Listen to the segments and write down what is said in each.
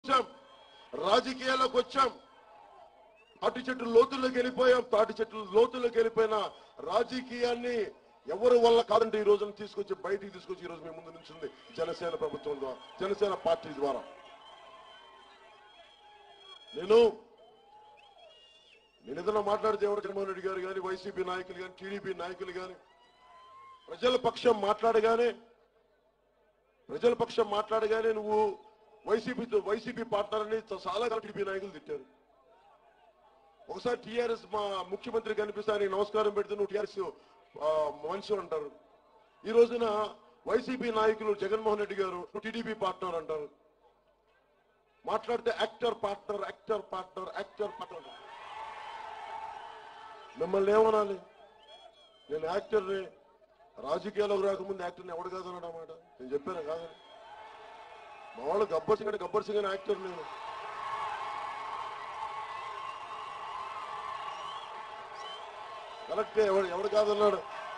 వచ్చాం రాజకీయాల్లోకి వచ్చాం తాటి చెట్టు లోతుల్లోకి వెళ్ళిపోయాం తాటి చెట్టు లోతుల్లోకి వెళ్ళిపోయిన రాజకీయాన్ని ఎవరి వల్ల కాదంటే ఈ రోజున తీసుకొచ్చి బయటికి తీసుకొచ్చి ఈ రోజు మీ ముందు నుంచింది జనసేన ప్రభుత్వం ద్వారా జనసేన పార్టీ ద్వారా నేను నేను ఏదైనా మాట్లాడితే ఎవరు జగన్మోహన్ రెడ్డి గారు కానీ వైసీపీ నాయకులు కానీ టీడీపీ నాయకులు కానీ ప్రజల పక్షం మాట్లాడగానే ప్రజల పక్షం మాట్లాడగానే నువ్వు వైసీపీతో వైసీపీ పార్ట్నర్ అని చాలా కాలం టీడీపీ నాయకులు తిట్టారు ఒకసారి టీఆర్ఎస్ మా ముఖ్యమంత్రి కనిపిస్తే ఆయనకి నమస్కారం పెడితే నువ్వు టీఆర్ఎస్ మనిషి అంటారు ఈ రోజున వైసీపీ నాయకులు జగన్మోహన్ రెడ్డి గారు టీడీపీ పార్ట్నర్ అంటారు మాట్లాడితే actor partner actor partner actor partner మిమ్మల్ని ఏమనాలి నేను యాక్టర్ని రాజకీయాల్లోకి రాకముందు యాక్టర్ని ఎవడు కాదన్నాడు అన్నమాట నేను చెప్పాను కాదని మా వాళ్ళు గబ్బర్ సింగ్ అంటే గబ్బర్ సింగ్ అనే యాక్టర్ నేను కరెక్టే ఎవడు ఎవడు కాదన్నాడు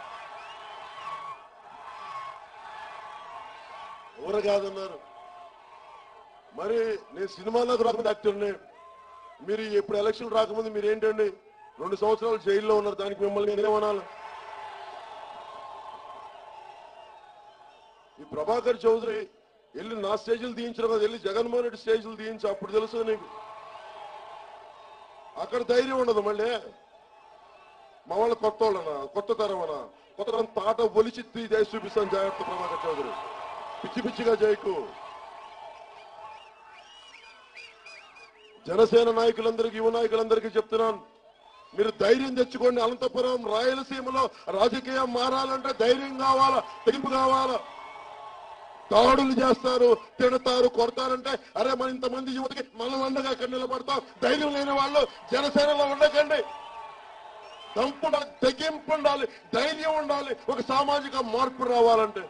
ఎవరు కాదన్నారు మరి నేను సినిమాలోకి రాకముందు యాక్టర్ని మీరు ఇప్పుడు ఎలక్షన్ రాకముందు మీరు ఏంటండి రెండు సంవత్సరాలు జైల్లో ఉన్నారు దానికి మిమ్మల్ని నేనేమనాలి ఈ ప్రభాకర్ చౌదరి వెళ్ళి నా స్టేజ్లు తీయించడం కదా వెళ్ళి జగన్మోహన్ రెడ్డి స్టేజ్లు తీయించు అప్పుడు తెలుసు నీకు అక్కడ ధైర్యం ఉండదు మళ్ళీ మా వాళ్ళ కొత్త వాళ్ళనా కొత్త తరమనా కొత్త తరం తాట ఒలిచి తీ చేసి చూపిస్తాను జాగ్రత్త ప్రభాకర్ చౌదరి పిచ్చి పిచ్చిగా చేయకు జనసేన నాయకులందరికీ యువ నాయకులందరికీ చెప్తున్నాను మీరు ధైర్యం తెచ్చుకోండి అనంతపురం రాయలసీమలో రాజకీయం మారాలంటే ధైర్యం కావాలా తెగింపు కావాలా దాడులు చేస్తారు తిడతారు కొడతారంటే అరే మన ఇంతమంది యువతకి మనం అండగా అక్కడ నిలబడతాం ధైర్యం లేని వాళ్ళు జనసేనలో ఉండకండి దంపు ఉండాలి, తెగింపు ఉండాలి ధైర్యం ఉండాలి ఒక సామాజిక మార్పు రావాలంటే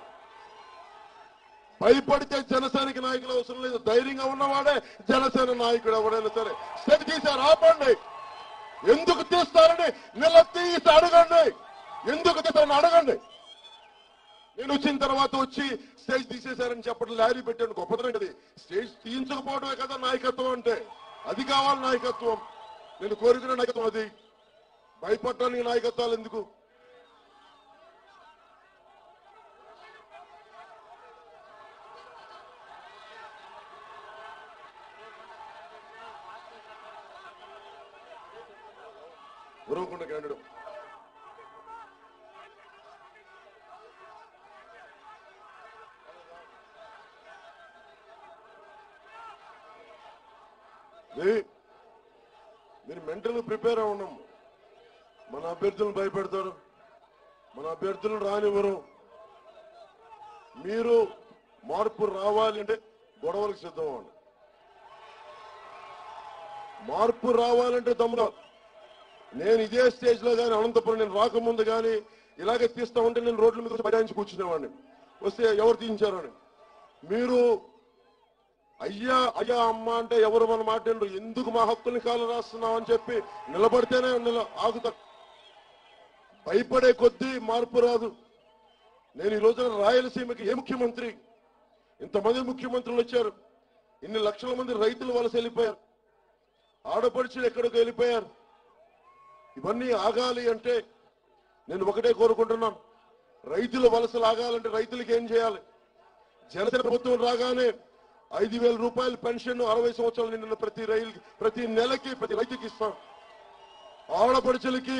భయపడితే జనసేనకి నాయకులు అవసరం లేదు ధైర్యంగా ఉన్నవాడే జనసేన నాయకుడు ఎవడైనా సరే స్టెప్ తీశారు ఆపండి ఎందుకు తీస్తారని నిలదీసి అడగండి ఎందుకు తీస్తారని అడగండి నేను వచ్చిన తర్వాత వచ్చి స్టేజ్ తీసేశారని చెప్పడం లారీ పెట్టాను గొప్పతనం అది స్టేజ్ తీయించకపోవడమే కదా నాయకత్వం అంటే అది కావాలి నాయకత్వం నేను కోరుకునే నాయకత్వం అది భయపడటానికి నాయకత్వాలు ఎందుకు ఉరవకుండా క్యాండిడేట్ మీ- మీరు మెంటల్ ప్రిపేర్ అవ్వడం మన అభ్యర్థులను భయపెడతారు మన అభ్యర్థులను రానివ్వరు మీరు మార్పు రావాలి అంటే గొడవలకు సిద్ధం అవ్వండి మార్పు రావాలంటే తమ్ముడు నేను ఇదే స్టేజ్ లో కానీ అనంతపురం నేను రాకముందు కానీ ఇలాగే తీస్తా ఉంటే నేను రోడ్ల మీద వచ్చి బజాయించి కూర్చునేవాడిని వస్తే ఎవరు తీయించారు అని మీరు అయ్యా అయ్యా అమ్మ అంటే ఎవరు మన మాట వినరు. ఎందుకు మా హక్కుల్ని కాలు రాస్తున్నావు అని చెప్పి నిలబడితేనే నిల ఆగుతా భయపడే కొద్దీ మార్పు రాదు నేను ఈ రోజున రాయలసీమకి ఏ ముఖ్యమంత్రి ఇంతమంది ముఖ్యమంత్రులు వచ్చారు ఇన్ని లక్షల మంది రైతులు వలస వెళ్ళిపోయారు ఆడపడుచులు ఎక్కడికి వెళ్ళిపోయారు ఇవన్నీ ఆగాలి అంటే నేను ఒకటే కోరుకుంటున్నాను రైతుల వలసలు ఆగాలంటే రైతులకి ఏం చేయాలి జనసేన ప్రభుత్వం రాగానే ఐదు వేల రూపాయల పెన్షన్ అరవై సంవత్సరాలు నిండిన ప్రతి రైలు ప్రతి నెలకి ప్రతి రైతుకి ఇస్తాం ఆడపడుచులకి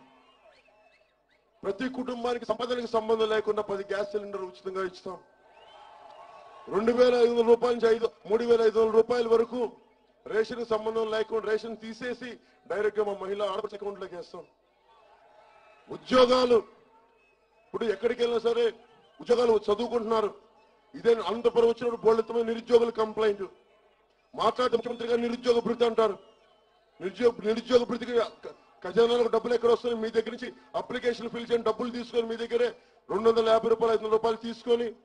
ప్రతి కుటుంబానికి సంపాదనకి సంబంధం లేకుండా పది గ్యాస్ సిలిండర్ ఉచితంగా ఇస్తాం రెండు వేల ఐదు వందల రూపాయల నుంచి ఐదు మూడు వేల ఐదు వందల రూపాయల వరకు రేషన్ సంబంధం లేకుండా రేషన్ తీసేసి డైరెక్ట్ గా మా మహిళా ఆడపడుచు అకౌంట్ లోకి వేస్తాం ఉద్యోగాలు ఇప్పుడు ఎక్కడికి వెళ్ళినా సరే ఉద్యోగాలు చదువుకుంటున్నారు ఇదే అనంతపురం వచ్చినప్పుడు బోళ్ళెత్తమైన నిరుద్యోగుల కంప్లైంట్ మాట్లాడితే ముఖ్యమంత్రి గారు నిరుద్యోగ భృతి అంటారు నిరుద్యోగ నిరుద్యోగ భృతికి క- ఖజానాలకు డబ్బులు ఎక్కడ వస్తున్నాయి మీ దగ్గర నుంచి అప్లికేషన్ ఫిల్ చేయని డబ్బులు తీసుకొని మీ దగ్గరే రెండు వందల యాభై రూపాయలు ఐదు వందల రూపాయలు తీసుకొని